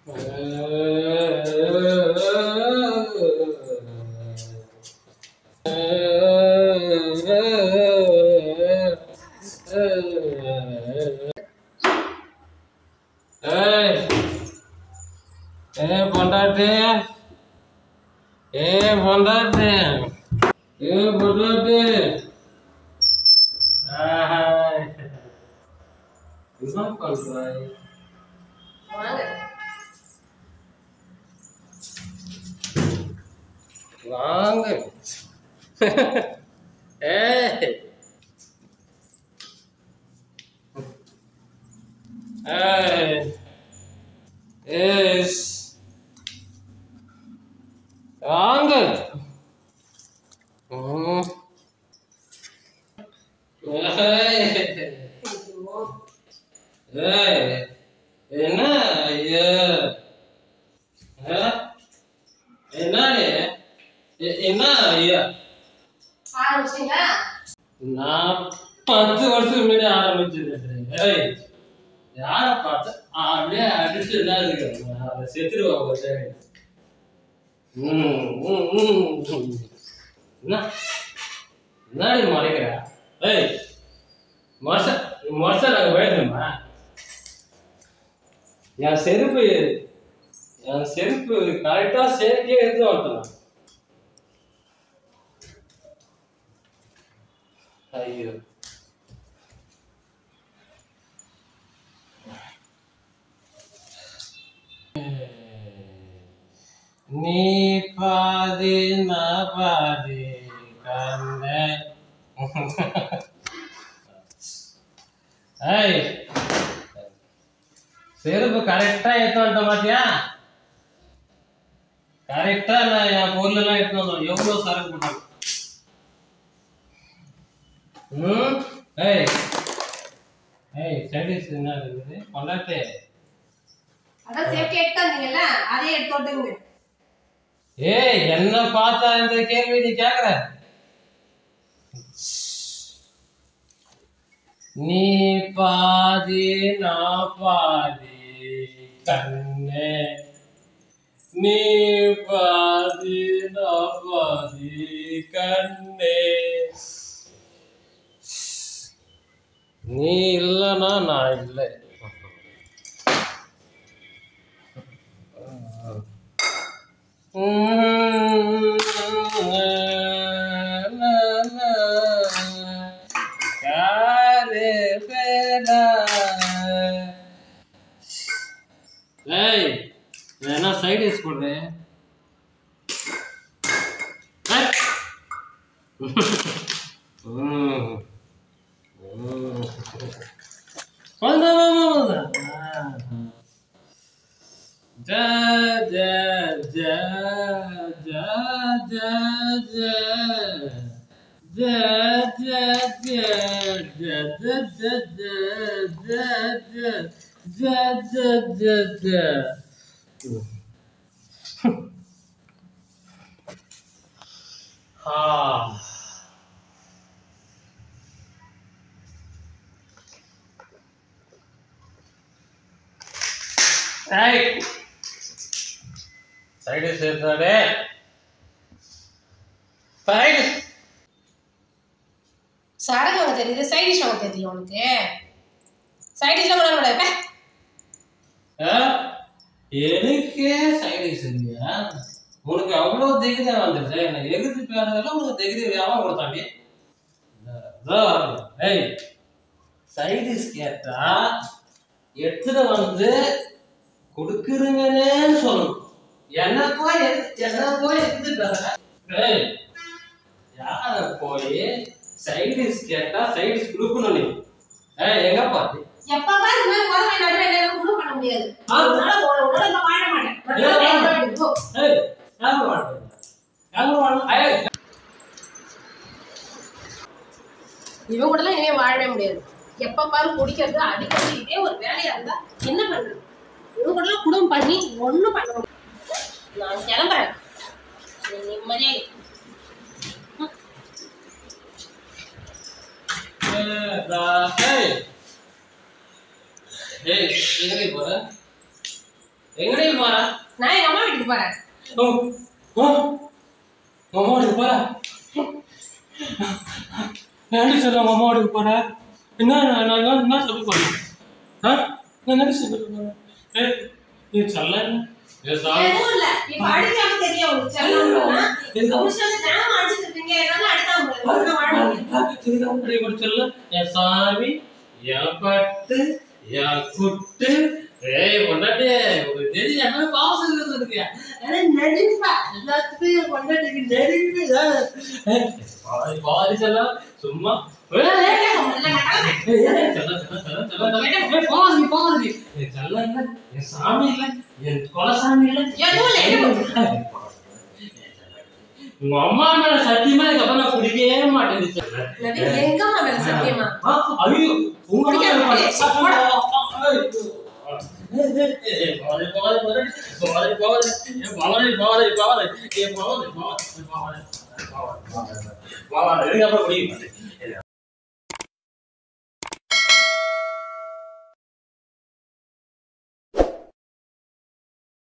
ஏய் ஏ பொண்டாட்டி ஏ பொண்டாட்டி ஏ பொண்டாட்டி ஆஹாய். என்ன பண்றாய் வாங்க வாங்க ஏய் ஏய் எஸ் வாங்க ம். ஏய் ஏய் என்ன ஐயா ஆ? என்னடி எ- என்ன ஐயா ஆரம்பிச்சிங்களா நான் பத்து வருஷத்துக்கு முன்னாடி ஆரம்பிச்சிருக்கேன் ஏய் யார பார்த்து அப்படியே அடிச்சு தான் இருக்கு அதை செத்துருவாங்க ஒரு டைம் ம் ம், ம், ம். என்ன என்னடி மறைக்கிற ஏய் மொச மொச நாங்கள் போயிடணுமா என் செருப்பு என் செருப்பு கரெக்டாக சேஃப்டியாக எடுத்து வந்துட்டேன் ஐயோ நீ பாதி நான் பாதி கண்ணே ஏய் செருப்பு கரெக்டா எடுத்து வந்துட்ட மாட்டியா கரெக்டா நான் என் பொருள் எல்லாம் எடுத்து வந்தோம் எவ்வளவு சரக்கு போட்டாங்க ம் ஏய் ஏய் ஸ்டடீஸ் என்ன இருக்குது கொண்டாட்டு அதான் சேஃப்டி எடுத்து வந்தீங்கல்ல அதே எடுத்து விட்டுங்க ஏய் என்ன பார்த்தா இந்த கேள்வி நீ கேக்குற நீ பாதி நான் பாதி கண்ணே நீ பாதி நான் பாதி கண்ணே நீ இல்லைன்னா நான் இல்லை ஏய் நான் என்ன சைட் யூஸ் பண்றேன் வந்தா வந்தா Da da da da da da da da da da da da da da da da da Ah. Hey. Side சேர்த்தாடே சைடு சரக்கு வாங்க தெரியுது சைட் டிஷ் வாங்க தெரியல உனக்கு சைட் டிஷ்லாம் கொண்டாட கூடாது எனக்கே சைடு சரியா உனக்கு அவ்வளோ தைரியம் வந்துருச்சு எனக்கு எகுத்து பேரதெல்லாம் உனக்கு தைரியம் வியாபாரம் கொடுத்தாண்டி ஏய் சைடிஸ் கேட்டா எடுத்துட்டு வந்து கொடுக்குறீங்கன்னு சொல்லணும் என்ன போய் எடுத்து- என்ன போய் எடுத்துட்டு ஏய் யார போய் சைடிஸ் கேட்டா சைடிஸ் கொடுக்கணும் நீ ஏய் எங்க பாத்து எப்ப பாரு இந்த மாதிரி முதல்ல நடுவே என்ன ஒண்ணும் பண்ண முடியாது ஆ. அதனால உன- உன்னோட நான் வாழ மாட்டேன் ஏன் வாழ நான் மாட்டே? போ. ஏய் யாங்க வாழ்றீங்க யாங்க வாழ்றீங்க ஏய் இவன் கூட எல்லாம் இனிமே வாழவே முடியாது எப்ப பாரு குடிக்கிறது அடிக்கிறது இதே ஒரு வேலையா இருந்தா என்ன பண்றது இவன் கூட எல்லாம் குடும்பம் பண்ணி ஒண்ணும் பண்ண முடியாது நான் கிளம்புறேன் நீ நிம்மதியா இரு. ஏய் ஏய் எங்க போற எங்கடி போற நான் எங்க அம்மா வீட்டுக்கு போறேன் ஓ ஓ உங்க அம்மா வீட்டுக்கு போற ஏன்டி சொல்ல உங்க அம்மா வீட்டுக்கு போற என்ன நான் நான் என்ன- என்ன சொல்லி போறேன் ஆ நான் என்ன சொல்லி போறேன் ஏய் நீ சொல்ல ஏ சாமி எதுவும் இல்ல இப்ப அடிக்காம தெரியும் உங்களுக்கு செல்லம் எதுக்கு? புருஷனை தினமும் அடிச்சிட்டு இருக்கீங்க என்னால அடிக்காம முடியாது நான் வாழ முடியாது சொல்ல என் சாமி என் பட்டு என் குட்டு ஏய் பொண்டாட்டி உனக்கு தெரியும் என்ன பாவம் இருக்கு ஆனா நடிப்பா எல்லாத்துக்கும் என் பொண்டாட்டிக்கு நடிப்பு பாதி பாதி சொல்ல சும்மா ஏய், ஏய், ஏய், ஏய், ஏய், சொல்ல, சொல்ல, சொல்ல, சொல்ல, சொல்ல. ஏய், போகாதீங்க, போகாதீங்க. என் செல்லம் இல்ல, என் சாமி இல்ல, என் குலசாமி இல்ல. எதுவும் இல்ல, எதுவும் உங்க அம்மா மேல சத்தியமா இதுக்கப்புறம் நான் குடிக்கவே மாட்டேன் செல்லம். என்னது, எங்க அம்மா மேல சத்தியமா ஆ, ஐயோ, உங்க குடிக்காத, மேல குடி, பா- போடா. ஏய், ஏய், ஏய், போகாதே, போகாதே, போகாதே, போகாதே, போகாதே, ஏய், போகாதே, போகாதே, போகாதே, ஏய், போகாதே, போகாதே, போகாதே, போகாதே, போகாதே, போகாதே, இதுக்கப்புறம் குடிக்க மாட்டேன்.